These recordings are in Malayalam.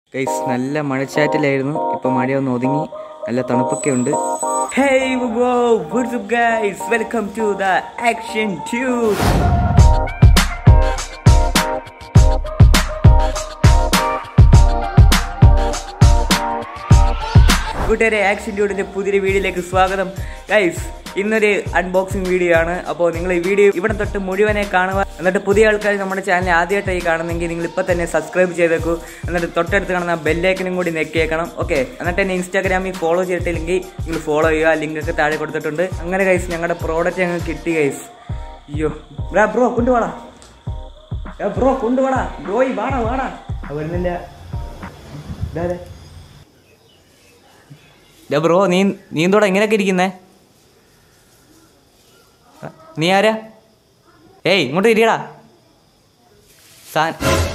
ഗൈസ് നല്ല മഴച്ചാറ്റിലായിരുന്നു ഇപ്പൊ മഴയൊന്ന് ഒതുങ്ങി നല്ല തണുപ്പൊക്കെ ഉണ്ട് Hey, whoa, what's up guys? Welcome to the Action Tube. കൂട്ടുകാരെ ആക്ഷൻ ട്യൂഡിന്റെ പുതിയൊരു വീഡിയോയിലേക്ക് സ്വാഗതം ഗൈസ് ഇന്നൊരു അൺബോക്സിംഗ് വീഡിയോ ആണ് അപ്പോൾ നിങ്ങൾ ഈ വീഡിയോ ഇവിടെ തൊട്ട് മുഴുവനെ കാണുക എന്നിട്ട് പുതിയ ആൾക്കാർ നമ്മുടെ ചാനൽ ആദ്യമായിട്ടായി കാണുന്നെങ്കിൽ നിങ്ങൾ ഇപ്പം തന്നെ സബ്സ്ക്രൈബ് ചെയ്തേക്കൂ എന്നിട്ട് തൊട്ടടുത്ത് കാണുന്ന ബെല്ലൈക്കനും കൂടി നെക്കിയേക്കണം ഓക്കെ എന്നിട്ട് എന്നെ ഇൻസ്റ്റാഗ്രാമിൽ ഫോളോ ചെയ്തിട്ടില്ലെങ്കിൽ നിങ്ങൾ ഫോളോ ചെയ്യുക ലിങ്ക് ഒക്കെ താഴെ കൊടുത്തിട്ടുണ്ട് അങ്ങനെ ഗൈസ് ഞങ്ങളുടെ പ്രോഡക്റ്റ് ഞങ്ങൾ കിട്ടി ഗൈസ് അയ്യോ ബ്രാ ബ്രോ കൊണ്ടുപോടാ ബ്രോ കൊണ്ടുപോടാ ബ്രോയി വാടാ വാടാ ആ, വരുന്നില്ല ഇതാ, ഇതാ. ഡാ ബ്രോ നീ നീ എന്തോടാ ഇങ്ങനെയൊക്കെ ഇരിക്കുന്നേ ആ, നീ ആരാ ഏയ് ഇങ്ങോട്ട് ഇരിക്കടാ സാൻ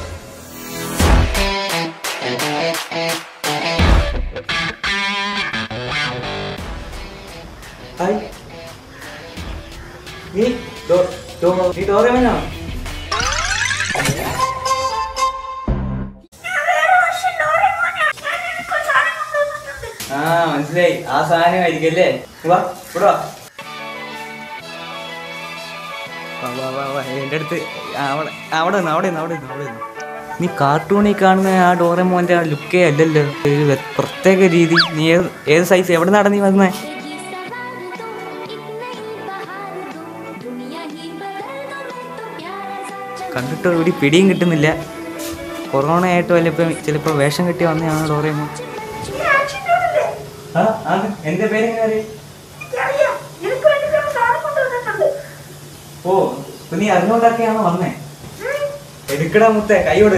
ഹായ് നീ ഡോ ഡോ നീ ഡോറേമനാണോ ആ മനസ്സിലായി ആ സാധനം ആയിരിക്കല്ലേ വാ ഇവിടെ വാ വാ, വാ, വാ, വാ. എൻ്റെ അടുത്ത് ആ, അവിടെ അവിടെ നിന്ന് അവിടെ നിന്ന് അവിടെ നിന്ന് അവിടെ നിന്ന് നീ കാർട്ടൂണിൽ കാണുന്ന ആ ഡോറമോൻ്റെ ആ ലുക്കേ അല്ലല്ലോ ഒരു വ്യ- പ്രത്യേക രീതി നീ ഏത് ഏത് സൈസ് എവിടെ നിന്നാണ് നീ വന്നേ കണ്ടിട്ട് ഒരു പിടിയും കിട്ടുന്നില്ല കൊറോണ ആയിട്ട് വല്ലപ്പോൾ ചിലപ്പോൾ വേഷം കെട്ടി വന്നതാണ് ഡോറേമോൻ ആ ആണ് എൻ്റെ പേരെങ്ങനെ അറിയാം ഓ ഇപ്പൊ നീ അറിഞ്ഞോണ്ടൊക്കെയാണോ വന്നേ എടുക്കടാ മുത്തേ കൈയോട്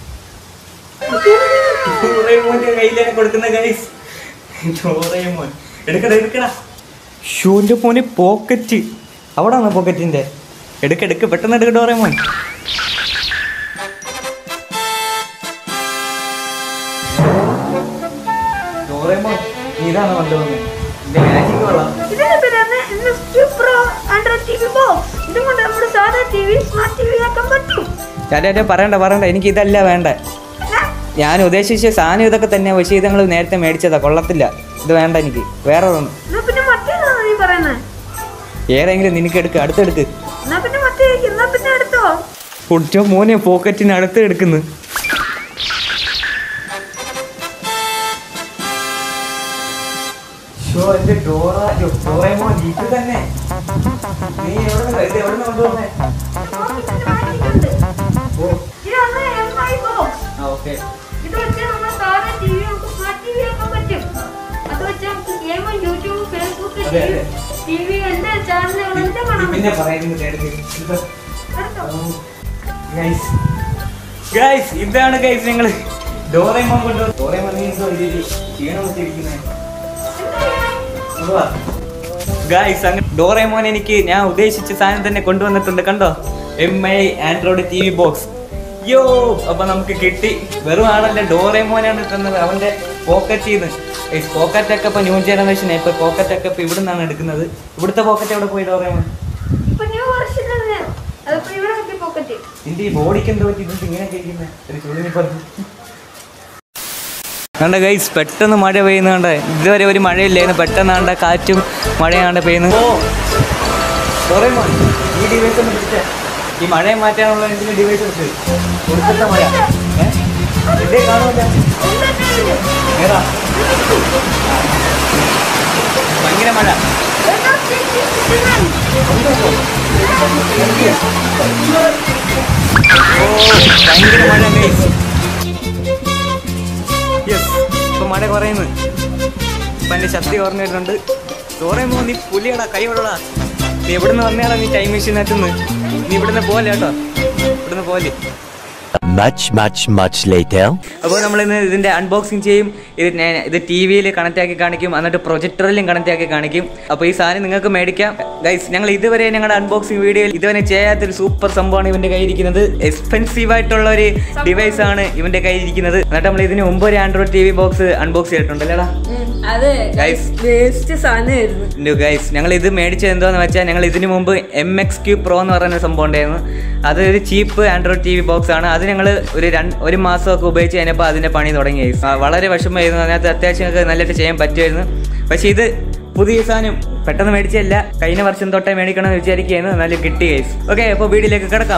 ഡോറേമോന്റെ കയ്യിലാണ് കൊടുക്കുന്ന ഗൈസ് ഡോറേമോൻ എടുക്കടാ എടുക്കടാ ഷൂന്റെ മോനെ പോക്കറ്റ് അവിടാണ് പോക്കറ്റിന്റെ എടുക്ക എടുക്ക പെട്ടെന്ന് എടുക്ക ഡോറേമോൻ ഡോറേമോൻ നീ ഇതാണ് കൊണ്ടുവന്നത് എന്റെ മാജിക് കൊള്ളാം ഇതിന്റെ പേരാണ് Pro Android TV Box. ഇതുകൊണ്ട് നമ്മുടെ സാധാ T V smart T V ആക്കാൻ പറ്റും ചേട്ടാ പറയണ്ട പറയണ്ട എനിക്ക് ഇതല്ല വേണ്ട ഞാൻ ഉദ്ദേശിച്ച സാധനം ഇതൊക്കെ തന്നെയാ പക്ഷേ ഇത് ഞങ്ങൾ നേരത്തെ മേടിച്ചതാ കൊള്ളത്തില്ല ഇത് വേണ്ട എനിക്ക് വേറെ ഒന്ന് എന്നാ പിന്നെ മറ്റേതാണോ നീ പറയുന്നത് ഏതെങ്കിലും നിനക്ക് എടുക്ക് അടുത്തെടുക്ക് എന്നാ പിന്നെ മറ്റേ എന്നാ പിന്നെ എടുത്തോ പൊടിച്ചോ മോനെ പോക്കറ്റിന് അടുത്ത് എടുക്കുന്നു ഇതാണ് MI Box. ഇത് വെച്ച് നമ്മൾ സാധാ ടി വി നമുക്ക് സ്മാർട്ട് ടി വി ആക്കാൻ പറ്റും അത് വെച്ച് നമുക്ക് ഗെയിം യൂട്യൂബ് ഫേസ്ബുക്ക് അതെ, അതെ. ടി വി എല്ലാ ചാനലുകളെല്ലാം കാണാൻ പിന്നെ പറ്റും പറയുന്നത് എടുക്ക്. എടുത്തോ. എടുത്തോ. ഗൈസ് ഗൈസ് ഇതാണ് ഗൈസ് ഞങ്ങള് ഡോറേമോൻ കൊണ്ട് ഡോറേമോൻ നീ എന്തോ ഇതിൽ ക്ഷീണം വെച്ചിരിക്കുന്നേ ഗായ്സ് അങ്ങനെ ഡോറേമോൻ എനിക്ക് ഞാൻ ഉദ്ദേശിച്ച സാധനം തന്നെ കൊണ്ടുവന്നിട്ടുണ്ട് കണ്ടോ M I Android T V box യോ അപ്പൊ നമുക്ക് കിട്ടി വെറും ആളല്ല ഡോറേമോനാണ് തന്നത് അവന്റെ പോക്കറ്റിൽ നിന്ന് പോക്കറ്റ് ഒക്കെ ഇപ്പൊ ന്യൂ ജനറേഷൻ ഇപ്പൊ പോക്കറ്റ് ഒക്കെ ഇപ്പൊ ഇവിടെ നിന്നാണ് എടുക്കുന്നത് ഇവിടുത്തെ പോക്കറ്റ് എവിടെ പോയി ഡോറേമോൻ ഇപ്പൊ ന്യൂ വെർഷൻ ആണ് അതിപ്പോ ഇവിടെ വെച്ച് പോക്കറ്റ് നിന്റെ ഈ ബോഡിക്ക് എന്തോ പറ്റി ഇതെന്ത് ഇങ്ങനെയൊക്കെ ഇരിക്കുന്നത് ഒരു ചുളിനി പറഞ്ഞു കണ്ട ഗൈസ് പെട്ടെന്ന് മഴ പെയ്യുന്നുണ്ട് ഇതുവരെ ഒരു മഴയില്ലായിരുന്നു പെട്ടെന്ന് കണ്ട കാറ്റും മഴയാണ്ട് പെയ്യുന്നു ഓ ഡോറേമോൻ, ഈ ഡിവൈസ് ഒന്ന് പിടിച്ചേ ഈ മഴയെ മാറ്റാനുള്ള എന്തെങ്കിലും ഡിവൈസ് എടുത്ത് കൊടുക്കത്തെ മഴ ഏ? ഇതേ കാണുമല്ല ഏതാ ഭയങ്കര മഴ ഓ ഭയങ്കര മഴ ഗൈസ് യെസ് ഇപ്പൊ മഴ കുറയുന്നു ഇപ്പൊ എന്റെ ശക്തി കുറഞ്ഞു വരുന്നുണ്ട് കുറയുമ്പോ നീ പുലിയടാ കൈ വിടടാ നീ എവിടുന്ന് വന്നേടാ നീ ടൈം മെഷീനകത്തുനിന്ന് നീ ഇവിടുന്ന് പോലെ കേട്ടോ ഇവിടുന്ന് പോലെ Much, much, much later. അപ്പോൾ നമ്മൾ ഇന്ന് ഇതിന്റെ അൺബോക്സിങ് ചെയ്യും ഇത് ഞാൻ- ഇത് ടി വിയിൽ കണക്ട് ആക്കി കാണിക്കും എന്നിട്ട് പ്രൊജക്ടറിലും കണക്ട് ആക്കി കാണിക്കും അപ്പോൾ ഈ സാധനം നിങ്ങൾക്ക് മേടിക്കാം ഗൈസ് ഞങ്ങൾ ഇതുവരെ ഞങ്ങളുടെ അൺബോക്സിങ് വീഡിയോയിൽ ഇതുവരെ ചെയ്യാത്തൊരു സൂപ്പർ സംഭവമാണ് ഇവന്റെ കയ്യിരിക്കുന്നത് എക്സ്പെൻസീവ് ആയിട്ടുള്ള ഒരു ഡിവൈസ് ആണ് ഇവന്റെ കയ്യിരിക്കുന്നത് എന്നിട്ട് നമ്മൾ ഇതിന് മുമ്പ് ഒരു android T V box unbox ചെയ്തിട്ടുണ്ടല്ലേടാ അതെ Guys. വേസ്റ്റ് സാധനമായിരുന്നു ഗൈസ് ഞങ്ങൾ ഇത് മേടിച്ചത് എന്താന്ന് വെച്ചാൽ ഞങ്ങൾ ഇതിനു മുമ്പ് എം എക്സ് ക്യൂ പ്രോ എന്ന് പറയുന്ന സംഭവം ഉണ്ടായിരുന്നു അത് ഒരു cheap android T V box ആണ് അത് ഞങ്ങൾ ഒരു രണ്ട് ഒരു മാസമൊക്കെ ഉപയോഗിച്ച് കഴിഞ്ഞപ്പോൾ അതിൻ്റെ പണി തുടങ്ങി guys. ആ, വളരെ വിഷമമായിരുന്നു അതിനകത്ത് അത്യാവശ്യം ഒക്കെ നല്ലതായിട്ട് ചെയ്യാൻ പറ്റുമായിരുന്നു പക്ഷേ ഇത് പുതിയ സാധനം പെട്ടെന്ന് മേടിച്ചല്ല കഴിഞ്ഞ വർഷം തൊട്ടേ മേടിക്കണം എന്ന് വിചാരിക്കുകയായിരുന്നു എന്നാലും കിട്ടി ഗൈസ് ഓക്കെ അപ്പോൾ വീഡിയോയിലേക്ക് കിടക്കാം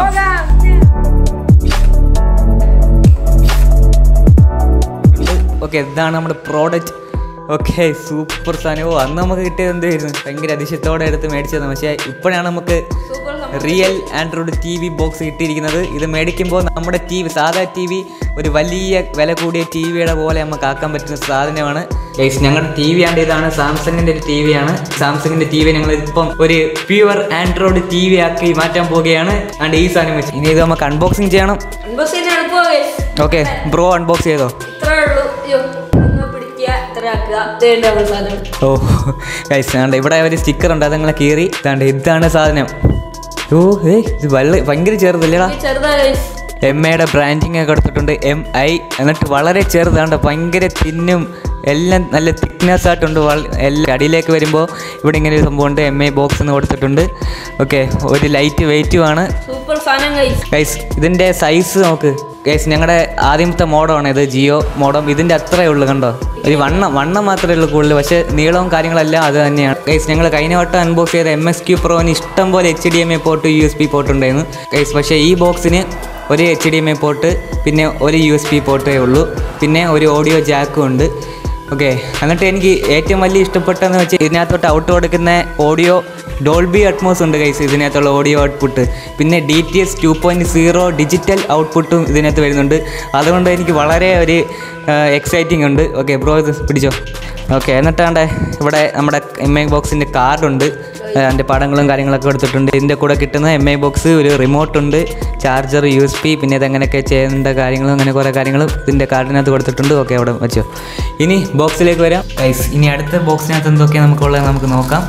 ഓക്കെ ഇതാണ് നമ്മുടെ പ്രോഡക്റ്റ് ഓക്കെ സൂപ്പർ സാധനം ഓ അന്ന് നമുക്ക് കിട്ടിയത് എന്തായിരുന്നു ഭയങ്കര അതിശയത്തോടെ എടുത്ത് മേടിച്ചത് പക്ഷേ ഇപ്പോഴാണ് നമുക്ക് real android T V box കിട്ടിയിരിക്കുന്നത് ഇത് മേടിക്കുമ്പോൾ നമ്മുടെ ടി വി സാധാ ടി വി ഒരു വലിയ വില കൂടിയ ടി വിയുടെ പോലെ നമുക്ക് ആക്കാൻ പറ്റുന്ന സാധനമാണ് ഗൈസ് ഞങ്ങളുടെ ടി വി ആണ്ട് ഇതാണ് സാംസങ്ങിൻ്റെ ഒരു ടി വി ആണ് സാംസങ്ങിൻ്റെ ടി വി ഞങ്ങൾ ഇപ്പം ഒരു പ്യുവർ ആൻഡ്രോയിഡ് ടി വി ആക്കി മാറ്റാൻ പോവുകയാണ് ആണ്ട് ഈ സാധനം വെച്ച് ഇനി ഇത് നമുക്ക് അൺബോക്സിങ് ചെയ്യണം അൺബോക്സിങ് എളുപ്പമായി ഓക്കെ ബ്രോ അൺബോക്സ് ചെയ്തോ ഇത്രേ ഉള്ളൂ അയ്യോ ഒന്ന് പിടിക്കുക ഇത്ര ആക്കുക ഇതേണ്ട സാധനം ഓ ഗൈസ് ആണ്ട് ഇവിടെ ഒരു സ്റ്റിക്കർ ഉണ്ട് അത് നിങ്ങളെ കീറി ഇതാണ്ട് ഇതാണ് സാധനം ഓ ഏ ഇത് വല്ല ഭയങ്കര ചെറുതല്ലേടാ ഈ ചെറുതായ guys. എം എയുടെ ബ്രാൻഡിങ് ഒക്കെ കൊടുത്തിട്ടുണ്ട് എം ഐ എന്നിട്ട് വളരെ ചെറുതാണ്ട് ഭയങ്കര തിന്നും എല്ലാം നല്ല തിക്നെസ് ആയിട്ടുണ്ട് വള- എല്ലാം അടിയിലേക്ക് വരുമ്പോൾ ഇവിടെ ഇങ്ങനെ ഒരു സംഭവമുണ്ട് എം ഐ ബോക്സ് എന്ന് കൊടുത്തിട്ടുണ്ട് ഓക്കെ ഒരു ലൈറ്റ് വെയിറ്റുമാണ് സൂപ്പർ സാധനം കൈസ് ഗൈസ് ഇതിൻ്റെ സൈസ് നോക്ക് ഗൈസ് ഞങ്ങളുടെ ആദ്യത്തെ മോഡമാണ് ഇത് ജിയോ മോഡം ഇതിൻ്റെ അത്രേ ഉള്ളൂ കണ്ടോ ഒരു വണ്ണം വണ്ണം മാത്രമേ ഉള്ളൂ കൂടുതൽ പക്ഷേ നീളവും കാര്യങ്ങളെല്ലാം അത് തന്നെയാണ് ഗൈസ് ഞങ്ങൾ കഴിഞ്ഞ വട്ടം അൺബോക്സ് ചെയ്ത എം എസ് ക്യൂ പ്രോന് ഇഷ്ടം പോലെ H D M I port U S B port ഉണ്ടായിരുന്നു ഗൈസ് പക്ഷേ ഈ ബോക്സിന് ഒരു H D M I port പിന്നെ ഒരു യു എസ് പി പോർട്ടേ ഉള്ളൂ പിന്നെ ഒരു ഓഡിയോ ജാക്കും ഉണ്ട് ഓക്കെ എന്നിട്ട് എനിക്ക് ഏറ്റവും വലിയ ഇഷ്ടപ്പെട്ടതെന്ന് വെച്ചാൽ ഇതിനകത്തോട്ട് ഔട്ട് കൊടുക്കുന്ന ഓഡിയോ ഡോൾബി അറ്റ്മോസ് ഉണ്ട് കൈസ് ഇതിനകത്തുള്ള ഓഡിയോ ഔട്ട്പുട്ട് പിന്നെ D T S two point zero digital ഔട്ട്പുട്ടും ഇതിനകത്ത് വരുന്നുണ്ട് അതുകൊണ്ട് എനിക്ക് വളരെ ഒരു എക്സൈറ്റിംഗ് ഉണ്ട് ഓക്കെ ബ്രോ ഇത് പിടിച്ചോ ഓക്കെ എന്നിട്ടാണ്ട് ഇവിടെ നമ്മുടെ എം ഐ ബോക്സിൻ്റെ കാർഡുണ്ട് അതിൻ്റെ പടങ്ങളും കാര്യങ്ങളൊക്കെ എടുത്തിട്ടുണ്ട് ഇതിൻ്റെ കൂടെ കിട്ടുന്ന എം ഐ ബോക്സ് ഒരു റിമോട്ട് ഉണ്ട് ചാർജർ യു എസ് പി പിന്നെ ഇതെങ്ങനെയൊക്കെ ചെയ്യേണ്ട കാര്യങ്ങളും അങ്ങനെ കുറേ കാര്യങ്ങളും ഇതിൻ്റെ കാർഡിനകത്ത് കൊടുത്തിട്ടുണ്ട് ഓക്കെ അവിടെ വെച്ചോ ഇനി ബോക്സിലേക്ക് വരാം ഗൈസ് ഇനി അടുത്ത ബോക്സിനകത്ത് എന്തൊക്കെയാണ് നമുക്കുള്ളത് നമുക്ക് നോക്കാം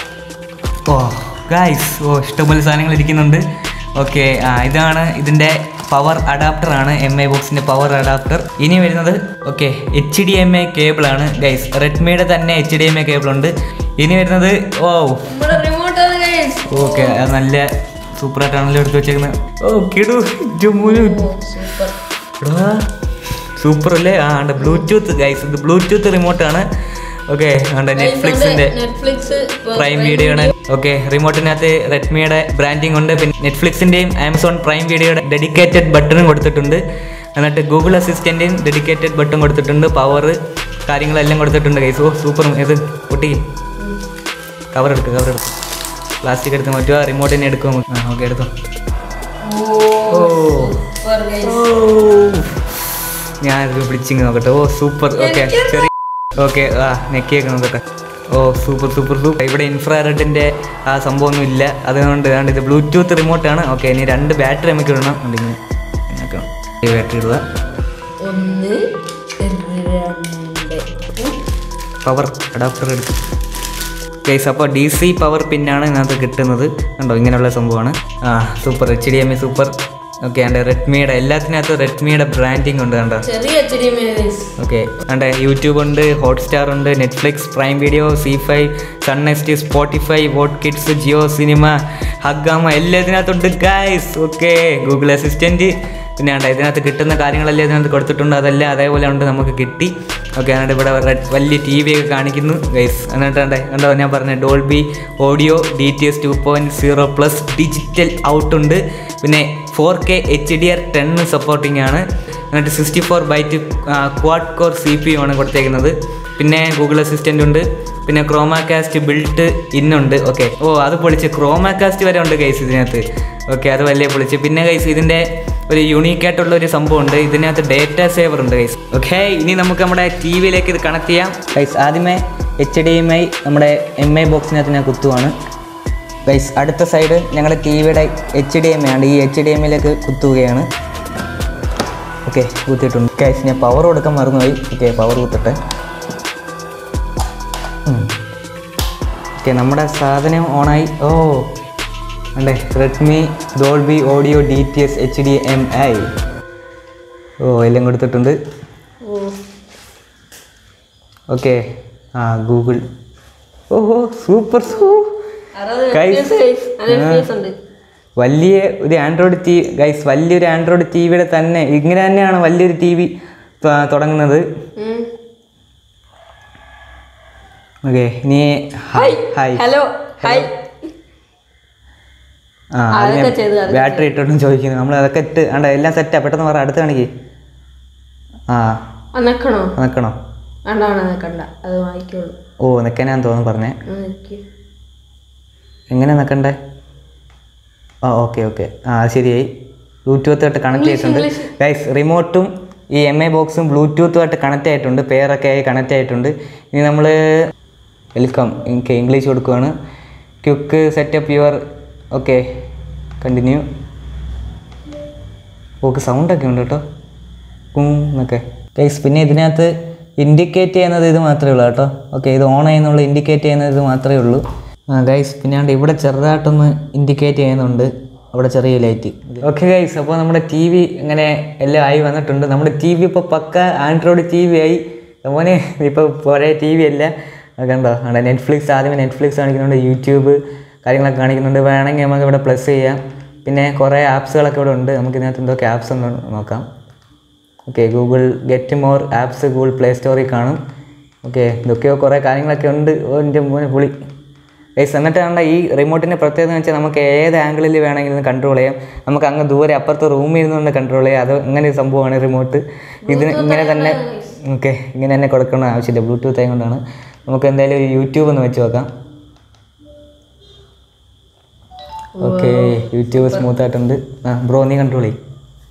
ഓ ഗൈസ് ഓ ഇഷ്ടംപോലെ സാധനങ്ങൾ ഇരിക്കുന്നുണ്ട് ഓക്കെ ആ ഇതാണ് ഇതിൻ്റെ പവർ അഡാപ്റ്റർ ആണ് എം ഐ ബോക്സിൻ്റെ പവർ അഡാപ്റ്റർ ഇനി വരുന്നത് okay H D M I കേബിളാണ് ഗൈസ് റെഡ്മിയുടെ തന്നെ H D M I cable ഉണ്ട് ഇനി വരുന്നത് ഓ നമ്മുടെ റിമോട്ട് ആണ് കൈസ് ഓക്കെ അത് നല്ല സൂപ്പറായിട്ടാണല്ലോ എടുത്ത് വെച്ചേക്കുന്നത് ഓ കിടു ജുമുലു സൂപ്പർ എടാ സൂപ്പർ അല്ലേ ആ ഉണ്ട് ബ്ലൂടൂത്ത് ഗൈസ് ഇത് ബ്ലൂടൂത്ത് റിമോട്ടാണ് ഓക്കെ ഉണ്ട് നെറ്റ്ഫ്ലിക്സിൻ്റെ നെറ്റ്ഫ്ലിക്സ് പ്രൈം വീഡിയോയുടെ ഓക്കെ റിമോട്ടിനകത്ത് റെഡ്മിയുടെ ബ്രാൻഡിങ് ഉണ്ട് പിന്നെ നെറ്റ്ഫ്ലിക്സിൻ്റെയും ആമസോൺ പ്രൈം വീഡിയോയുടെ ഡെഡിക്കേറ്റഡ് ബട്ടണും കൊടുത്തിട്ടുണ്ട് എന്നിട്ട് ഗൂഗിൾ അസിസ്റ്റൻറ്റേയും ഡെഡിക്കേറ്റഡ് ബട്ടൺ കൊടുത്തിട്ടുണ്ട് പവർ കാര്യങ്ങളെല്ലാം കൊടുത്തിട്ടുണ്ട് കൈസ് ഓ സൂപ്പർ ഇത് പൊട്ടി കവർ എടുക്കുക കവർ എടുക്കുക പ്ലാസ്റ്റിക് എടുത്ത് മാറ്റുക റിമോട്ടിനെ എടുക്കുക നമുക്ക്. ആ ഓക്കെ എടുത്തോ ഓ സൂപ്പർ ഗൈസ് ഞാൻ ഇത് പിടിച്ചിങ് നോക്കട്ടെ ഓ സൂപ്പർ ഓക്കെ ചെറിയ ഓക്കെ ആ നെക്കിയൊക്കെ നോക്കട്ടെ ഓ സൂപ്പർ സൂപ്പർ സൂപ്പർ ഇവിടെ ഇൻഫ്രാറെഡിൻ്റെ ആ സംഭവമൊന്നും ഇല്ല അതുകൊണ്ട് ഏതാണ്ട് ഇത് ബ്ലൂടൂത്ത് റിമോട്ടാണ് ഓക്കെ ഇനി രണ്ട് ബാറ്ററി നമുക്ക് ഇടണം ഉണ്ടെങ്കിൽ ഈ ബാറ്ററി ഇടുക ഒന്ന് രണ്ട് പവർ അഡാപ്റ്റർ എടുക്കും ഗൈസ് അപ്പോൾ ഡി സി പവർ പിന്നാണ് ഇതിനകത്ത് കിട്ടുന്നത് കണ്ടോ ഇങ്ങനെയുള്ള സംഭവമാണ് ആ super H D M A super okay ആണ്ട് റെഡ്മിയുടെ എല്ലാത്തിനകത്തും റെഡ്മിയുടെ ബ്രാൻഡിങ് ഉണ്ട് കണ്ടോ ചെറിയ H D M guys okay അണ്ട് യൂട്യൂബ് ഉണ്ട് ഹോട്ട്സ്റ്റാർ ഉണ്ട് Netflix prime video Zee five Sun Next Spotify Voot kids Jio cinema Hungama എല്ലാം ഇതിനകത്തുണ്ട് ഗൈസ് ഓക്കെ ഗൂഗിൾ അസിസ്റ്റൻറ്റ് പിന്നെ ആണ്ട് ഇതിനകത്ത് കിട്ടുന്ന കാര്യങ്ങളെല്ലാം ഇതിനകത്ത് കൊടുത്തിട്ടുണ്ട് അതെല്ലാം അതേപോലെ ഉണ്ട് നമുക്ക് കിട്ടി ഓക്കെ എന്നിട്ട് ഇവിടെ red- വലിയ ടി വി ഒക്കെ കാണിക്കുന്നു ഗൈസ് എന്നിട്ട് കണ്ടേ കണ്ടോ ഞാൻ പറഞ്ഞ Dolby audio D T S two point zero plus digital out ഉണ്ട് പിന്നെ four K H D R ten supporting ആണ് എന്നിട്ട് sixty four byte quad core C P U ആണ് കൊടുത്തേക്കുന്നത് പിന്നെ ഗൂഗിൾ അസിസ്റ്റൻ്റ് ഉണ്ട് പിന്നെ ക്രോമാകാസ്റ്റ് ബിൽട്ട് ഇന്നുണ്ട് ഓക്കെ ഓ അത് പൊളിച്ച് ക്രോമാകാസ്റ്റ് വരെ ഉണ്ട് ഗൈസ് ഇതിനകത്ത് ഓക്കെ അത് വലിയ പൊളിച്ച് പിന്നെ ഗൈസ് ഇതിൻ്റെ ഒരു യൂണീക്ക് ആയിട്ടുള്ള ഒരു സംഭവം ഉണ്ട് ഇതിനകത്ത് ഡേറ്റ സേവർ ഉണ്ട് ഗൈസ് ഓക്കെ ഇനി നമുക്ക് നമ്മുടെ ടി വിയിലേക്ക് ഇത് കണക്ട് ചെയ്യാം ഗൈസ് ആദ്യമേ എച്ച് ഡി എം ഐ നമ്മുടെ എം ഐ ബോക്സിനകത്ത് ഞാൻ കുത്തുവാണ് ഗൈസ് അടുത്ത സൈഡ് ഞങ്ങളുടെ ടി വിയുടെ എച്ച് ഡി എം ഐ ആണ് ഈ എച്ച് ഡി എം ഐയിലേക്ക് കുത്തുകയാണ് ഓക്കെ കുത്തിയിട്ടുണ്ട് ഗൈസ് ഞാൻ പവർ കൊടുക്കാൻ മറന്നുപോയി ഓക്കെ പവർ കുത്തട്ടെ ഓക്കെ നമ്മുടെ സാധനം ഓണായി ഓ അണ്ടേ Redmi Dolby audio D T S H D M I ഓ എല്ലാം കൊടുത്തിട്ടുണ്ട് ഓ ഓക്കെ ആ ഗൂഗിൾ ഓഹോ സൂപ്പർ സൂ അറുപത് Guys. FPS guys. നല്ല ആ. FPS ഉണ്ട് വലിയ ഒരു ആൻഡ്രോയിഡ് ടി ഗൈസ് വലിയൊരു ആൻഡ്രോയിഡ് ടി വിയുടെ തന്നെ ഇങ്ങനെ തന്നെയാണ് വലിയൊരു ടി വി തുടങ്ങുന്നത് ഉം. ഓക്കെ ഇനി ഹായ് ഹായ് ഹലോ ഹായ് ആ അതൊക്കെ ചെയ്ത് അതൊക്കെ ബാറ്ററി ഇട്ടോട്ടും ചോദിക്കുന്നു നമ്മൾ അതൊക്കെ ഇട്ട് ആണ്ട എല്ലാം സെറ്റാ പെട്ടെന്ന് പറ അടുത്ത് കാണിക്ക് ആ ആ നിക്കണോ നിൽക്കണോ വേണ്ട വേണ്ട നിക്കണ്ട അത് വായിക്കുള്ളൂ ഓ നിൽക്കാനാന്ന് തോന്നുന്നു പറഞ്ഞേ ആ, നിക്ക്. എങ്ങനെ നിൽക്കണ്ടേ ആ ഓക്കെ ഓക്കെ ആ അത് ശരിയായി ബ്ലൂടൂത്തുമായിട്ട് കണക്ട് ചെയ്തിട്ടുണ്ട് ഗൈസ് റിമോട്ടും ഈ എം ഐ ബോക്സും ബ്ലൂടൂത്തുമായിട്ട് കണക്ട് ആയിട്ടുണ്ട് പെയറൊക്കെ ആയി കണക്ട് ആയിട്ടുണ്ട് ഇനി നമ്മൾ വെൽക്കം എനിക്ക് ഇംഗ്ലീഷ് കൊടുക്കുവാണ് quick setup your okay continue okay സൗണ്ടൊക്കെ ഉണ്ട് കേട്ടോ കും എന്നൊക്കെ ഗൈസ് പിന്നെ ഇതിനകത്ത് ഇൻഡിക്കേറ്റ് ചെയ്യുന്നത് ഇത് മാത്രമേ ഉള്ളൂ കേട്ടോ ഓക്കെ ഇത് ഓൺ ചെയ്യുന്നുള്ള ഇൻഡിക്കേറ്റ് ചെയ്യുന്നത് ഇത് മാത്രമേ ഉള്ളൂ ആ ഗൈസ് പിന്നെ ആണ്ട് ഇവിടെ ചെറുതായിട്ടൊന്ന് ഇൻഡിക്കേറ്റ് ചെയ്യുന്നുണ്ട് അവിടെ ചെറിയ ലൈറ്റ് ഓക്കെ ഗൈസ് അപ്പോൾ നമ്മുടെ ടി വി ഇങ്ങനെ എല്ലാം ആയി വന്നിട്ടുണ്ട് നമ്മുടെ ടി വി ഇപ്പോൾ പക്ക ആൻഡ്രോയിഡ് ടി വി ആയി മോനെ ഇപ്പോൾ പഴയ ടി വി അല്ല അത് കണ്ടോ അവിടെ നെറ്റ്ഫ്ലിക്സ് ആദ്യമേ നെറ്റ്ഫ്ലിക്സ് കാണിക്കുന്നുണ്ട് യൂട്യൂബ് കാര്യങ്ങളൊക്കെ കാണിക്കുന്നുണ്ട് വേണമെങ്കിൽ നമുക്ക് ഇവിടെ പ്ലസ് ചെയ്യാം പിന്നെ കുറേ ആപ്സുകളൊക്കെ ഇവിടെ ഉണ്ട് നമുക്ക് ഇതിനകത്ത് എന്തൊക്കെ ആപ്സ് ഉണ്ട് നോക്കാം okay Google get more apps Google play സ്റ്റോറിൽ കാണും ഓക്കെ ഇതൊക്കെയോ കുറേ കാര്യങ്ങളൊക്കെ ഉണ്ട് ഓ എൻ്റെ മോനെ പുളി ഗൈസ് എന്നിട്ട് കണ്ട ഈ റിമോട്ടിൻ്റെ പ്രത്യേകത എന്ന് വെച്ചാൽ നമുക്ക് ഏത് ആംഗിളിൽ വേണമെങ്കിലും കൺട്രോൾ ചെയ്യാം നമുക്ക് അങ്ങ് ദൂരെ അപ്പുറത്തെ റൂമിൽ ഇരുന്നുകൊണ്ട് കൺട്രോൾ ചെയ്യാം അത് അങ്ങനെ ഒരു സംഭവമാണ് റിമോട്ട് ഇതിന് ഇങ്ങനെ തന്നെ ഓക്കെ ഇങ്ങനെ തന്നെ കൊടുക്കണം ആവശ്യമില്ല ബ്ലൂടൂത്ത് ആയതുകൊണ്ടാണ് നമുക്ക് എന്തായാലും ഒരു യൂട്യൂബ് ഒന്ന് വെച്ച് നോക്കാം ഓക്കെ യൂട്യൂബ് സ്മൂത്ത് ആയിട്ടുണ്ട് ആ ബ്രോ നീ കൺട്രോൾ ചെയ്യും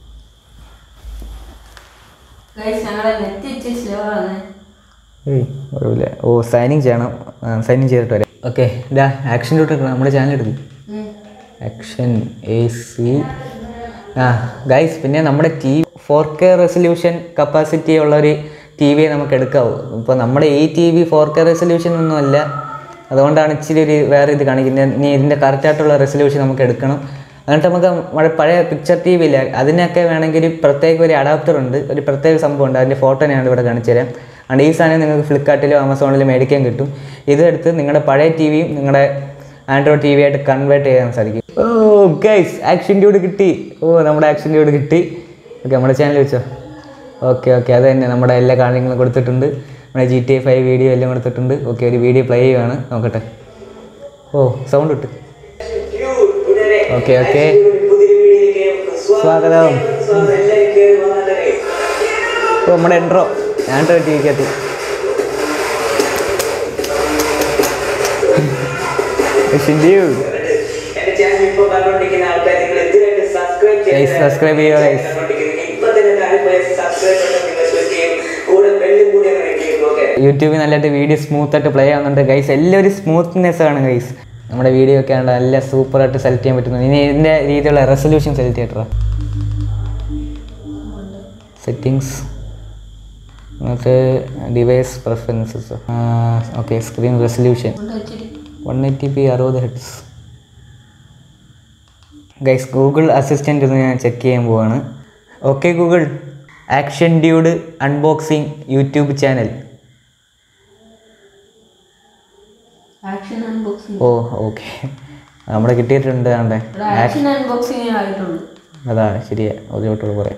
Guys, ഞങ്ങളുടെ നെറ്റ് ഇച്ചിരി സ്ലോ ആണ് ഏയ് കുഴപ്പമില്ല ഓ സൈനിങ് ചെയ്യണം സൈനിങ് ചെയ്തിട്ട് വരാം ഓക്കെ ഇതാ ആക്ഷൻ ഷൂട്ട് എടുക്കണം നമ്മുടെ ചാനൽ എടുക്കും ഉം. ആക്ഷൻ എ സി ആ ഗൈസ് പിന്നെ നമ്മുടെ T four K resolution capacity ഉള്ള ഒരു ടി വി നമുക്ക് എടുക്കാവൂ ഇപ്പോൾ നമ്മുടെ ഈ T V four K resolution ഒന്നും അല്ല അതുകൊണ്ടാണ് ഇച്ചിരി ഒരു വേറെ ഇത് കാണിക്കുന്നത് ഇനി ഇതിൻ്റെ കറക്റ്റായിട്ടുള്ള റെസൊല്യൂഷൻ നമുക്ക് എടുക്കണം എന്നിട്ട് നമുക്ക് നമ്മുടെ പഴയ പിക്ചർ ടി വി ഇല്ല അതിനൊക്കെ വേണമെങ്കിൽ ഒരു പ്രത്യേക ഒരു അഡാപ്റ്റർ ഉണ്ട് ഒരു പ്രത്യേക സംഭവം ഉണ്ട് അതിൻ്റെ ഫോട്ടോ ഞാൻ ഇവിടെ കാണിച്ചു തരാം അതുകൊണ്ട് ഈ സാധനം നിങ്ങൾക്ക് ഫ്ലിപ്കാർട്ടിലോ ആമസോണിലോ മേടിക്കാൻ കിട്ടും ഇതെടുത്ത് നിങ്ങളുടെ പഴയ ടി വിയും നിങ്ങളുടെ ആൻഡ്രോയിഡ് ടി വി ആയിട്ട് കൺവേർട്ട് ചെയ്യാൻ സാധിക്കും ഓ ഗൈസ് ആക്ഷൻ ഡ്യൂഡ് കിട്ടി ഓ നമ്മുടെ ആക്ഷൻ ഡ്യൂഡ് കിട്ടി ഓക്കെ നമ്മുടെ ചാനൽ വെച്ചോ ഓക്കെ ഓക്കെ അത് തന്നെ നമ്മുടെ എല്ലാ കാര്യങ്ങളും കൊടുത്തിട്ടുണ്ട് നമ്മുടെ G T A five video എല്ലാം കൊടുത്തിട്ടുണ്ട് ഓക്കെ ഒരു വീഡിയോ പ്ലേ ചെയ്യുവാണ് നോക്കട്ടെ ഓ സൗണ്ട് ഇട്ട് ഓക്കെ ഓക്കെ സ്വാഗതം ഓ നമ്മുടെ എൻട്രോ ആൻഡ്രോയിഡ് ടി വിക്കകത്ത് ആക്ഷൻ ഡ്യൂഡ് ഗൈസ് സബ്സ്ക്രൈബ് ചെയ്യുക ഗൈസ് യൂട്യൂബിൽ നല്ലതായിട്ട് വീഡിയോ സ്മൂത്ത് ആയിട്ട് പ്ലേ ആവുന്നുണ്ട് ഗൈസ് എല്ലാവരും സ്മൂത്ത്നെസ് ആണ് ഗൈസ് നമ്മുടെ വീഡിയോ ഒക്കെ ആണ്ട് നല്ല സൂപ്പറായിട്ട് സെലക്ട് ചെയ്യാൻ പറ്റുന്നു ഇനി ഇതിൻ്റെ രീതിയിലുള്ള റെസൊല്യൂഷൻ സെലക്ട് ചെയ്തിട്ടാ സെറ്റിങ്സ് എന്നിട്ട് device preferences okay screen resolution കൊണ്ട് വെച്ചിട്ട് വൺ എയ്റ്റി പി അറുപത് ഹെഡ്സ് ഗൈസ് ഗൂഗിൾ അസിസ്റ്റൻ്റ് ഒന്ന് ഞാൻ ചെക്ക് ചെയ്യാൻ പോവാണ് okay Google action dude unboxing YouTube channel action unboxing ഓ ഓക്കെ നമ്മുടെ കിട്ടിയിട്ടുണ്ട് ആണ്ടെ ആക്ഷൻ അൺബോക്സിംഗ് ആയിട്ടുള്ളൂ അതാ ശരിയാ അതിലോട്ടുള്ള പറയാം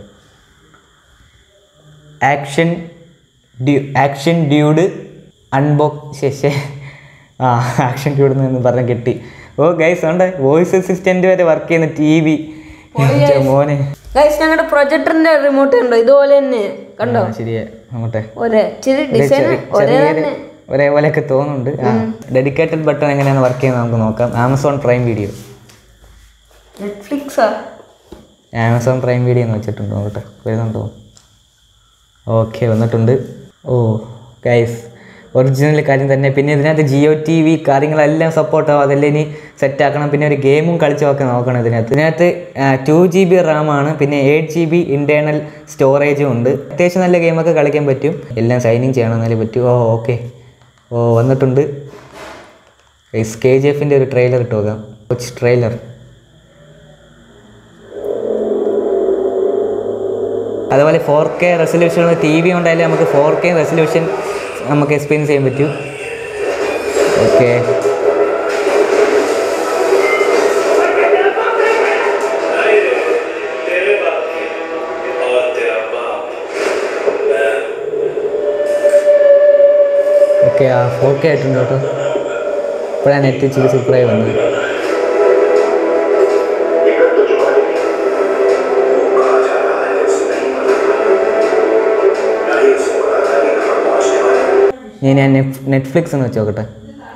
action dude action dude unbox ശേഷേ ആ ആക്ഷൻ ഡ്യൂഡ് എന്ന് പറഞ്ഞ് കിട്ടി ഓ ഗൈസ് ഉണ്ട് വോയിസ് അസിസ്റ്റൻ്റ് വരെ വർക്ക് ചെയ്യുന്ന ടി വി മോനെ ഗൈസ് ഞങ്ങളുടെ പ്രൊജക്ടറിന്റെ റിമോട്ട് കണ്ടോ ഇതുപോലെ തന്നെ കണ്ടോ ആ, ശരിയാ അങ്ങോട്ടെ ഒരേ ഇച്ചിരി ഡിസൈൻ ചെറിയ- ഒരേ ചെറിയൊരു- തന്നെ ഒരേപോലെയൊക്കെ തോന്നുന്നുണ്ട് ആ ഡെഡിക്കേറ്റഡ് ബട്ടൺ എങ്ങനെയാണ് വർക്ക് ചെയ്യുന്നത് നമുക്ക് നോക്കാം ആമസോൺ പ്രൈം വീഡിയോ നെറ്റ്ഫ്ലിക്സാ ആമസോൺ പ്രൈം വീഡിയോ എന്ന് വെച്ചിട്ടുണ്ട് നോക്കട്ടെ വരുന്നുണ്ടോ ഓക്കെ വന്നിട്ടുണ്ട് ഓ ഗൈസ് ഒറിജിനൽ കാര്യം തന്നെ പിന്നെ ഇതിനകത്ത് ജിയോ ടി വി കാര്യങ്ങളെല്ലാം സപ്പോർട്ട് ആവും അതെല്ലാം ഇനി സെറ്റ് ആക്കണം പിന്നെ ഒരു ഗെയിമും കളിച്ച് ഒക്കെ നോക്കണം ഇതിനകത്ത് ഇതിനകത്ത് ടു ജി ബി റാമാണ് പിന്നെ എയ്റ്റ് ജി ബി ഇൻറ്റേർണൽ സ്റ്റോറേജും ഉണ്ട് അത്യാവശ്യം നല്ല ഗെയിമൊക്കെ കളിക്കാൻ പറ്റും എല്ലാം സൈനിങ് ചെയ്യണം എന്നാലേ പറ്റൂ ഓ ഓക്കെ ഓ വന്നിട്ടുണ്ട് ഗൈസ് കെ ജി എഫിൻ്റെ ഒരു ട്രെയിലർ ഇട്ട് നോക്കാം കൊച്ച് ട്രെയിലർ അതുപോലെ four K resolution T V ഉണ്ടായാലും നമുക്ക് ഫോർ കെ റെസൊല്യൂഷൻ നമുക്ക് എക്സ്പീരിയൻസ് ചെയ്യാൻ പറ്റും ഓക്കെ तेरे बाप की और तेरा बाप मैं ഓക്കെ ആ ഫോർ കെ ആയിട്ടുണ്ട് കേട്ടോ ഇപ്പോഴാണ് നെറ്റ് ഇച്ചിരി സൂപ്പറായി വന്നത് ഇനി ഞാൻ നെറ്റ്ഫ്ലിക്സ് എന്ന് വെച്ച് നോക്കട്ടെ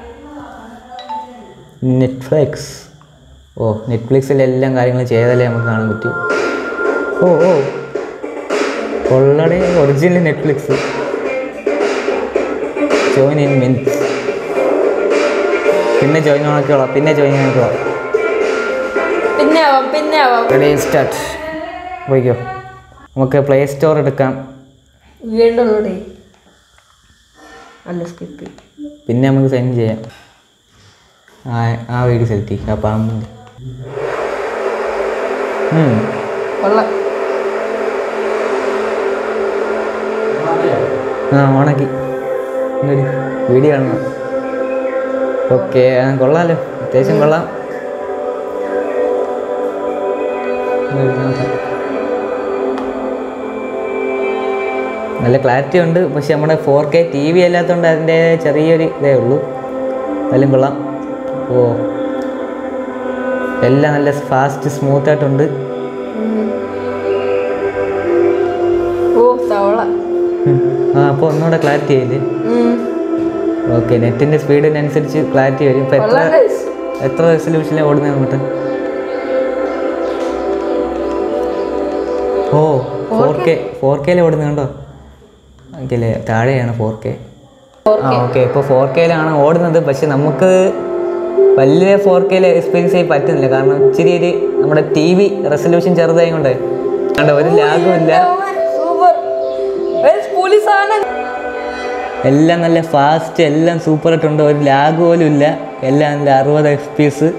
നെറ്റ്ഫ്ലിക്സ് ഓ നെറ്റ്ഫ്ലിക്സിൽ എല്ലാം കാര്യങ്ങളും ചെയ്താലേ നമുക്ക് കാണാൻ പറ്റൂ ഓ ഓ കൊള്ളടെ original Netflix join in minutes പിന്നെ ജോയിൻ ആക്കിക്കോളാം പിന്നെ ജോയിൻ ആക്കിക്കോളാം പിന്നെ ആവാം പിന്നെ ആവാം റെഡി സ്റ്റാർട്ട് പോയിക്കോ നമുക്ക് പ്ലേ സ്റ്റോർ എടുക്കാം വീണ്ടും കൂടി അല്ല സ്കിപ്പ് പിന്നെ നമുക്ക് സെൻഡ് ചെയ്യാം ആ ആ വീഡിയോ സെലക്ട് ചെയ്യും ആ പാമ്പിൻ്റെ ഉം. കൊള്ളാം ആ ഓണാക്കി എന്തൊരു വീഡിയോ കാണണം ഓക്കെ ആ കൊള്ളാമല്ലോ അത്യാവശ്യം കൊള്ളാം ഇങ്ങോട്ട് നോക്കാം. നല്ല ക്ലാരിറ്റി ഉണ്ട് പക്ഷെ നമ്മുടെ ഫോർ കെ ടി വി അല്ലാത്തതുകൊണ്ട് അതിൻ്റെ ചെറിയൊരു ഇതേ ഉള്ളൂ എന്നാലും കൊള്ളാം ഓ എല്ലാം നല്ല ഫാസ്റ്റ് സ്മൂത്ത് ആയിട്ടുണ്ട് ഓ തവള ഉം. ആ അപ്പോൾ ഒന്നുകൂടെ ക്ലാരിറ്റി ആയില്ലേ ഓക്കെ നെറ്റിൻ്റെ സ്പീഡിനനുസരിച്ച് ക്ലാരിറ്റി വരും ഇപ്പം എത്ര കൊള്ളാം guys. എത്ര റെസൊല്യൂഷനിലാണ് ഓടുന്നത് അങ്ങോട്ട് ഓ ഫോർ കെ ഫോർ കെയിൽ ഓടുന്നത് കണ്ടോ ഓക്കെ അല്ലേ താഴെയാണ് ഫോർ കെ ആ ഓക്കെ ഇപ്പോൾ ഫോർ കെയിലാണ് ഓടുന്നത് പക്ഷെ നമുക്ക് വലിയ ഫോർ കെയിൽ എക്സ്പീരിയൻസ് ചെയ്യാൻ പറ്റുന്നില്ല കാരണം ഇച്ചിരി ഒരു നമ്മുടെ ടി വി റെസൊല്യൂഷൻ ചെറുതായത് കൊണ്ട് കണ്ട ഒരു ലാഗും ഇല്ല സൂപ്പർ പോലീസാണ് എല്ലാം നല്ല ഫാസ്റ്റ് എല്ലാം സൂപ്പർ ആയിട്ടുണ്ട് ഒരു ലാഗ് പോലും ഇല്ല എല്ലാം നല്ല അറുപത് എഫ് പി എസ്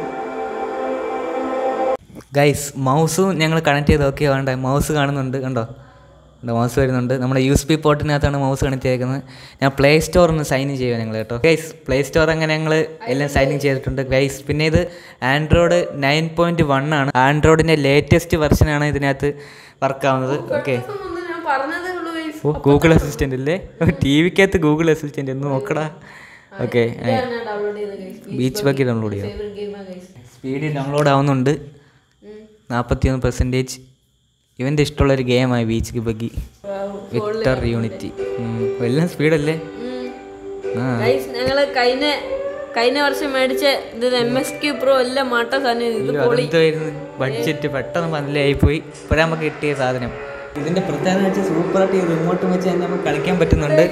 ഗൈസ് മൗസും ഞങ്ങൾ കണക്ട് ചെയ്ത് ഓക്കെ വേണ്ട മൗസ് കാണുന്നുണ്ട് കണ്ടോ കണ്ടോ മൗസ് വരുന്നുണ്ട് നമ്മുടെ യു എസ് പി പോർട്ടിനകത്താണ് മൗസ് കണക്ട് ചെയ്തേക്കുന്നത് ഞാൻ പ്ലേ സ്റ്റോറിന് സൈൻ ഇൻ ചെയ്യുക ഞങ്ങൾ കേട്ടോ ഗൈസ് പ്ലേ സ്റ്റോർ അങ്ങനെ ഞങ്ങൾ എല്ലാം സൈൻ ഇൻ ചെയ്തിട്ടുണ്ട് ഗൈസ് പിന്നെ ഇത് ആൻഡ്രോയിഡ് നയൻ പോയിൻറ്റ് വൺ ആണ് ആൻഡ്രോയിഡിൻ്റെ ലേറ്റസ്റ്റ് വെർഷനാണ് ഇതിനകത്ത് വർക്ക് ആവുന്നത് ഓക്കെ ഞാൻ പറഞ്ഞതേ ഉള്ളൂ guys. ഓ ഗൂഗിൾ അസിസ്റ്റൻ്റ് അല്ലേ ടി വിക്കകത്ത് ഗൂഗിൾ അസിസ്റ്റൻ്റ് എന്ന് നോക്കടാ ഓക്കെ ഞാൻ ഡൗൺലോഡ് ചെയ്ത guys. ബീച്ച് ബക്കി ഡൗൺലോഡ് ചെയ്യാം Favorite game ആ guys. സ്പീഡിൽ ഡൗൺലോഡ് ആവുന്നുണ്ട് നാൽപ്പത്തിയൊന്ന് പെർസെൻറ്റേജ് ഇവൻ്റെ ഇഷ്ടമുള്ളൊരു ഗെയിമായി ബീച്ച് ബഗ്ഗി വിക്ടർ യൂണിറ്റി എല്ലാം സ്പീഡല്ലേ ആ Guys, ഞങ്ങള് കഴിഞ്ഞ കഴിഞ്ഞ വർഷം മേടിച്ച ഇത് എം എസ് ക്യൂ പ്രോ എല്ലാം മാട്ട സാധനം ഇത് അയ്യോ, അതെന്തായിരുന്നു ബഡ്ജറ്റ് പെട്ടെന്ന് മനസ്സിലായിപ്പോയി ഇപ്പോഴാണ് നമുക്ക് കിട്ടിയ സാധനം ഇതിൻ്റെ പ്രത്യേകത വെച്ചാൽ സൂപ്പറായിട്ട് ഈ റിമോട്ട് വെച്ച് തന്നെ നമുക്ക് കളിക്കാൻ പറ്റുന്നുണ്ട്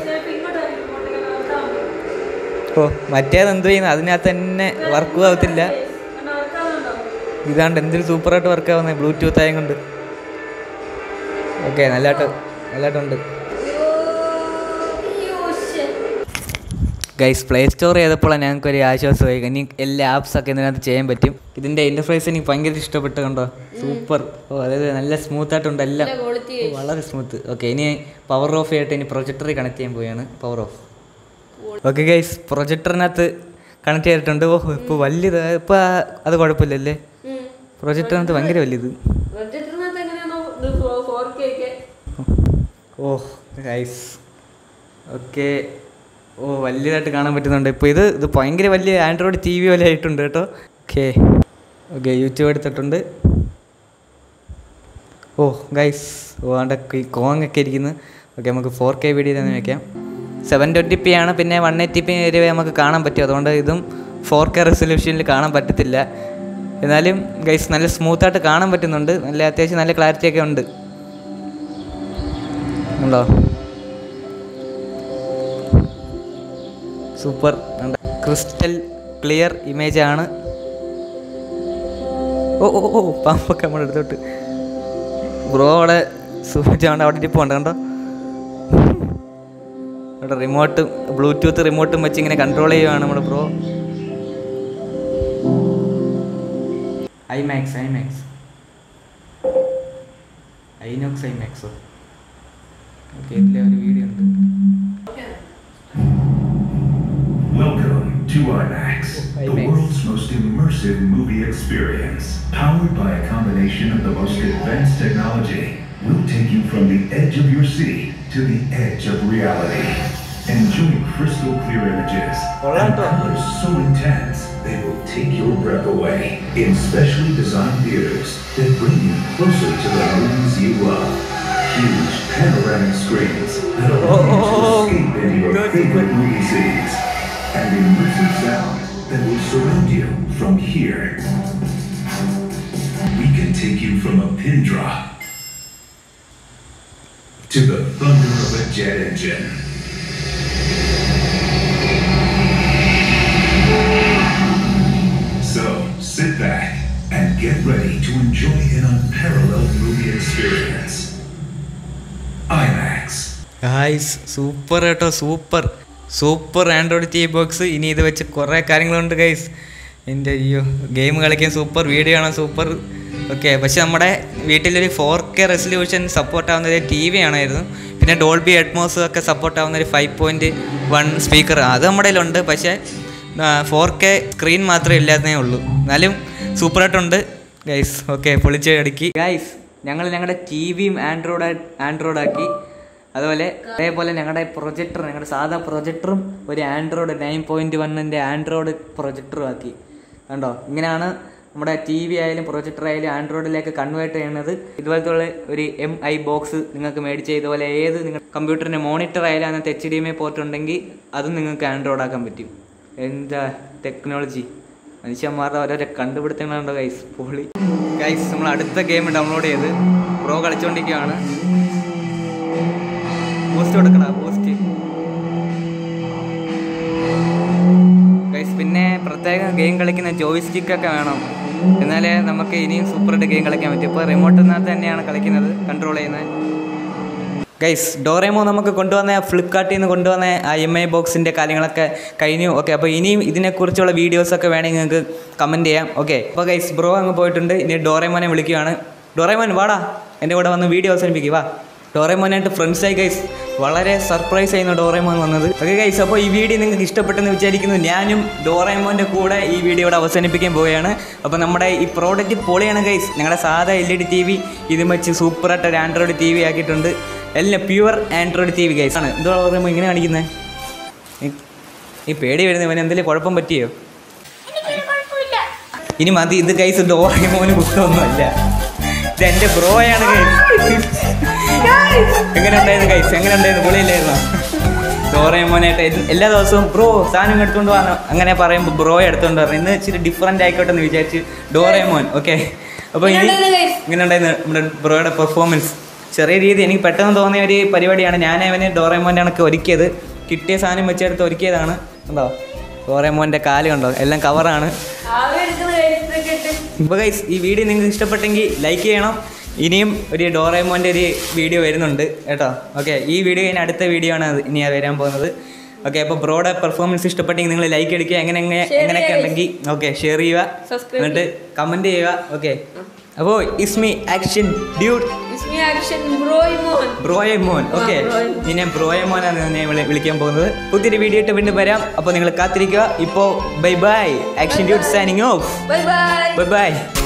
ഓ മറ്റേത് എന്ത് ചെയ്യുന്നു അതിനകത്ത് തന്നെ വർക്കും ആവത്തില്ല ഇതാണ്ട് എന്തൊരു സൂപ്പറായിട്ട് വർക്ക് ആവുന്നത് ബ്ലൂടൂത്ത് ആയത് കൊണ്ട് ഓക്കെ നല്ലതായിട്ട് നല്ലതായിട്ടുണ്ട് ഗൈസ് പ്ലേ സ്റ്റോർ ചെയ്തപ്പോഴാണ് ഞങ്ങൾക്കൊരു ആശ്വാസമായി ഇനി എല്ലാ ആപ്സൊക്കെ ഇതിനകത്ത് ചെയ്യാൻ പറ്റും ഇതിൻ്റെ ഇൻ്റർഫേസ് എനിക്ക് ഭയങ്കര ഇഷ്ടപ്പെട്ടു കണ്ടോ സൂപ്പർ ഓ അതായത് നല്ല സ്മൂത്ത് ആയിട്ടുണ്ട് എല്ലാം ക്വാളിറ്റി ഓ, വളരെ സ്മൂത്ത് ഓക്കെ ഇനി പവർ ഓഫ് ചെയ്തിട്ട് ഇനി പ്രൊജക്ടറിൽ കണക്ട് ചെയ്യാൻ പോവുകയാണ് പവർ ഓഫ് ഓക്കെ ഗൈസ് പ്രൊജക്ടറിനകത്ത് കണക്ട് ചെയ്തിട്ടുണ്ട് ഓ ഇപ്പോൾ വലിയത് ഇപ്പോൾ അത് കുഴപ്പമില്ലല്ലേ പ്രൊജക്ടറിനകത്ത് ഭയങ്കര വലിയത് പ്രൊജക്ടറിനകത്ത് എങ്ങനെയാണോ ഇത് ഫോർ കെ ഒക്കെ ഓ ഗൈസ് ഓക്കെ ഓ വലിയതായിട്ട് കാണാൻ പറ്റുന്നുണ്ട് ഇപ്പോൾ ഇത് ഇത് ഭയങ്കര വലിയ ആൻഡ്രോയിഡ് ടി വി പോലെ ആയിട്ടുണ്ട് കേട്ടോ ഓക്കെ ഓക്കെ യൂട്യൂബ് എടുത്തിട്ടുണ്ട് ഓ ഗൈസ് ഓ ആണ്ട കോങ് ഒക്കെ ഇരിക്കുന്നു ഓക്കെ നമുക്ക് ഫോർ കെ വീഡിയോ തന്നെ വയ്ക്കാം സെവൻ ട്വൻറ്റി പി ആണ് പിന്നെ വൺ എയ്റ്റി പി വരെ നമുക്ക് കാണാൻ പറ്റും അതുകൊണ്ട് ഇതും ഫോർ കെ റെസൊല്യൂഷനിൽ കാണാൻ പറ്റത്തില്ല എന്നാലും ഗൈസ് നല്ല സ്മൂത്തായിട്ട് കാണാൻ പറ്റുന്നുണ്ട് നല്ല അത്യാവശ്യം നല്ല ക്ലാരിറ്റി ഒക്കെ ഉണ്ട് ഉണ്ടോ സൂപ്പർ ക്രിസ്റ്റൽ ക്ലിയർ ഇമേജ് ആണ് ഓ ഓ ഓ പാമ്പൊക്കെ നമ്മുടെ അടുത്തോട്ട് ബ്രോ അവിടെ സൂചിച്ചാണ്ട് അവിടെ ഇരിപ്പുണ്ട് കണ്ടോ അവിടെ റിമോട്ടും ബ്ലൂടൂത്ത് റിമോട്ടും വെച്ച് ഇങ്ങനെ കൺട്രോൾ ചെയ്യുവാണ് നമ്മുടെ ബ്രോ ഐമാക്സ് ഐമാക്സ് ഐനോക്സ് ഐമാക്സോ ഓക്കെ ഇതിലെ ഒരു വീഡിയോ ഉണ്ട് Welcome to to IMAX, the world's most immersive movie experience. Powered by a combination of the most advanced technology, we'll take you from the edge of your seat to the edge of reality. Enjoy crystal clear images and colors so intense they will take your breath away in specially designed theaters that bring you closer to the movies you love. Huge panoramic screens that allow you to escape into your favorite movie scenes and immersive sound that will surround you from here. We can take you from a pin drop to the thunder of a jet engine. So sit back and get ready to enjoy an unparalleled movie experience. IMAX. Guys super കേട്ടോ super super android T box ഇനി ഇത് വെച്ച് കുറേ കാര്യങ്ങളുണ്ട് ഗൈസ് എൻ്റെ അയ്യോ ഗെയിം കളിക്കാൻ സൂപ്പർ വീഡിയോ കാണാൻ സൂപ്പർ ഓക്കെ പക്ഷെ നമ്മുടെ വീട്ടിലൊരു ഫോർ കെ റെസൊല്യൂഷൻ സപ്പോർട്ട് ആവുന്ന ഒരു ടി വി ആണായിരുന്നു പിന്നെ ഡോൾബി ഹെഡ്മോസ് ഒക്കെ സപ്പോർട്ട് ആവുന്ന ഒരു ഫൈവ് പോയിൻറ്റ് വൺ സ്പീക്കർ അത് നമ്മുടെ കയ്യിലുണ്ട് പക്ഷേ ഫോർ കെ സ്ക്രീൻ മാത്രമേ ഇല്ലാത്തതേ ഉള്ളൂ എന്നാലും സൂപ്പറായിട്ടുണ്ട് ഗൈസ് ഓക്കെ പൊളിച്ച് അടിക്കി ഗൈസ് ഞങ്ങൾ ഞങ്ങളുടെ ടി വിയും ആൻഡ്രോയിഡ് ആൻഡ്രോയിഡ് ആക്കി അതുപോലെ അതേപോലെ ഞങ്ങളുടെ പ്രൊജക്ടർ ഞങ്ങളുടെ സാധാ പ്രൊജക്ടറും ഒരു ആൻഡ്രോയിഡ് നയൻ പോയിന്റ് വണ്ണിൻ്റെ ആൻഡ്രോയിഡ് പ്രൊജക്ടറും ആക്കി കണ്ടോ ഇങ്ങനെയാണ് നമ്മുടെ ടി വി ആയാലും പ്രൊജക്ടർ ആയാലും ആൻഡ്രോയിഡിലേക്ക് കൺവേർട്ട് ചെയ്യുന്നത് ഇതുപോലത്തെ ഉള്ള ഒരു എം ഐ ബോക്സ് നിങ്ങൾക്ക് മേടിച്ച ഇതുപോലെ ഏത് നിങ്ങൾ കമ്പ്യൂട്ടറിൻ്റെ മോണിറ്റർ ആയാലും അതിനകത്ത് H D M I port ഉണ്ടെങ്കിൽ അതും നിങ്ങൾക്ക് ആൻഡ്രോയിഡ് ആക്കാൻ പറ്റും എന്താ ടെക്നോളജി മനുഷ്യന്മാരുടെ ഓരോരോ കണ്ടുപിടുത്തങ്ങളുണ്ടോ ഗൈസ് പൊളി ഗൈസ് നമ്മൾ അടുത്ത ഗെയിം ഡൗൺലോഡ് ചെയ്ത് പ്രോ കളിച്ചുകൊണ്ടിരിക്കുകയാണ് പോസ്റ്റ് കൊടുക്കണ പോസ്റ്റ് ഗൈസ് പിന്നെ പ്രത്യേകം ഗെയിം കളിക്കുന്ന ജോയ് സ്റ്റിക്ക് ഒക്കെ വേണം എന്നാലേ നമുക്ക് ഇനിയും സൂപ്പറായിട്ട് ഗെയിം കളിക്കാൻ പറ്റും ഇപ്പോൾ റിമോട്ടിനകത്ത് തന്നെയാണ് കളിക്കുന്നത് കൺട്രോൾ ചെയ്യുന്നത് ഗൈസ് ഡോറേമോ നമുക്ക് കൊണ്ടുവന്ന ഫ്ലിപ്കാർട്ടിൽ നിന്ന് കൊണ്ടുവന്ന ആ എം ഐ ബോക്സിൻ്റെ കാര്യങ്ങളൊക്കെ കഴിഞ്ഞു ഓക്കെ അപ്പോൾ ഇനിയും ഇതിനെക്കുറിച്ചുള്ള വീഡിയോസൊക്കെ വേണമെങ്കിൽ നിങ്ങൾക്ക് കമൻറ്റ് ചെയ്യാം ഓക്കെ അപ്പോൾ ഗൈസ് ബ്രോ അങ്ങ് പോയിട്ടുണ്ട് ഇനി ഡോറേമോനെ വിളിക്കുകയാണ് ഡോറേമോൻ വാടാ എൻ്റെ കൂടെ വന്ന് വീഡിയോ അവസാനിപ്പിക്കുക വാ ഡോറേമോനായിട്ട് ഫ്രണ്ട്സായി ഗൈസ് വളരെ സർപ്രൈസ് ആയിരുന്നു ഡോറേമോൻ വന്നത് ഓക്കെ ഗൈസ് അപ്പോൾ ഈ വീഡിയോ നിങ്ങൾക്ക് ഇഷ്ടപ്പെട്ടെന്ന് വിചാരിക്കുന്നു ഞാനും ഡോറേമോൻ്റെ കൂടെ ഈ വീഡിയോ ഇവിടെ അവസാനിപ്പിക്കാൻ പോവുകയാണ് അപ്പോൾ നമ്മുടെ ഈ പ്രോഡക്റ്റ് പൊളിയാണ് ഗൈസ് ഞങ്ങളുടെ സാധാ L E D T V ഇതും വെച്ച് സൂപ്പറായിട്ട് ഒരു ആൻഡ്രോയിഡ് ടി വി ആക്കിയിട്ടുണ്ട് എല്ലാം pure android T V guys ആണ് എന്തോ പറയുമ്പോൾ ഇങ്ങനെ കാണിക്കുന്നത് ഈ പേടി വരുന്നത് ഇവന് എന്തെങ്കിലും കുഴപ്പം പറ്റിയോ എനിക്കൊരു കുഴപ്പമില്ല ഇനി മതി ഇത് ഗൈസ് ഡോറേമോന് പുസ്തകമൊന്നുമല്ല ഇത് എൻ്റെ ബ്രോയാണ് ഗൈസ് എങ്ങനെ ഉണ്ടായിരുന്നു ഗൈസ് എങ്ങനെ ഉണ്ടായിരുന്നു പൊളിയില്ലായിരുന്നോ ഡോറേമോനായിട്ട് ഇത് എല്ലാ ദിവസവും ബ്രോ സാധനം എടുത്തുകൊണ്ട് വന്നു അങ്ങനെ പറയുമ്പോൾ ബ്രോ എടുത്തുകൊണ്ട് പറഞ്ഞു ഇന്ന് ഇച്ചിരി ഡിഫറെൻ്റ് ആയിക്കോട്ടെ എന്ന് വിചാരിച്ച് ഡോറേമോൻ ഓക്കെ അപ്പോൾ ഇനി എങ്ങനെയുണ്ടായിരുന്നു guys? ഇങ്ങനെ ഉണ്ടായിരുന്നു നമ്മുടെ ബ്രോയുടെ പെർഫോമൻസ് ചെറിയ രീതി എനിക്ക് പെട്ടെന്ന് തോന്നിയ ഒരു പരിപാടിയാണ് ഞാൻ അവന് ഡോറേമോൻ്റെ കണക്ക് ഒരുക്കിയത് കിട്ടിയ സാധനം വെച്ചെടുത്ത് ഒരുക്കിയതാണ് കണ്ടോ ഡോറേമോൻ്റെ കാല് കണ്ടോ എല്ലാം കവറാണ് ആകെ എടുക്കുന്ന ഇലക്ട്രിക് ഇട്ട് ഇപ്പോൾ ഗൈസ് ഈ വീഡിയോ നിങ്ങൾക്ക് ഇഷ്ടപ്പെട്ടെങ്കിൽ ലൈക്ക് ചെയ്യണം ഇനിയും ഒരു ഡോറേമോൻ്റെ ഒരു വീഡിയോ വരുന്നുണ്ട് കേട്ടോ ഓക്കെ ഈ വീഡിയോ കഴിഞ്ഞ അടുത്ത വീഡിയോ ആണ് അത് ഇനി വരാൻ പോകുന്നത് ഓക്കെ അപ്പോൾ ബ്രോയുടെ പെർഫോമൻസ് ഇഷ്ടപ്പെട്ടെങ്കിൽ നിങ്ങൾ ലൈക്ക് അടിക്കുക എങ്ങനെ എങ്ങനെ Share എങ്ങനെയൊക്കെ ചെയ്യുക. ഉണ്ടെങ്കിൽ ഓക്കെ ഷെയർ ചെയ്യുക Subscribe എന്നിട്ട് കമൻറ്റ് ചെയ്യുക ഓക്കെ അപ്പോൾ ഇസ്മി ആക്ഷൻ ഡ്യൂട്ട് ഇസ്മി ആക്ഷൻ ബ്രോയിമോൻ ബ്രോയെ മോൻ ഓക്കെ ബ്രോയെ മോൻ. ഇനി ഞാൻ ബ്രോയെ മോനാണ് ഞാൻ വിളി- വിളിക്കാൻ പോകുന്നത് പുതിയൊരു വീഡിയോ ഇട്ട് വീണ്ടും വരാം അപ്പോൾ നിങ്ങൾ കാത്തിരിക്കുക ഇപ്പോൾ bye bye action dude signing off bye bye bye by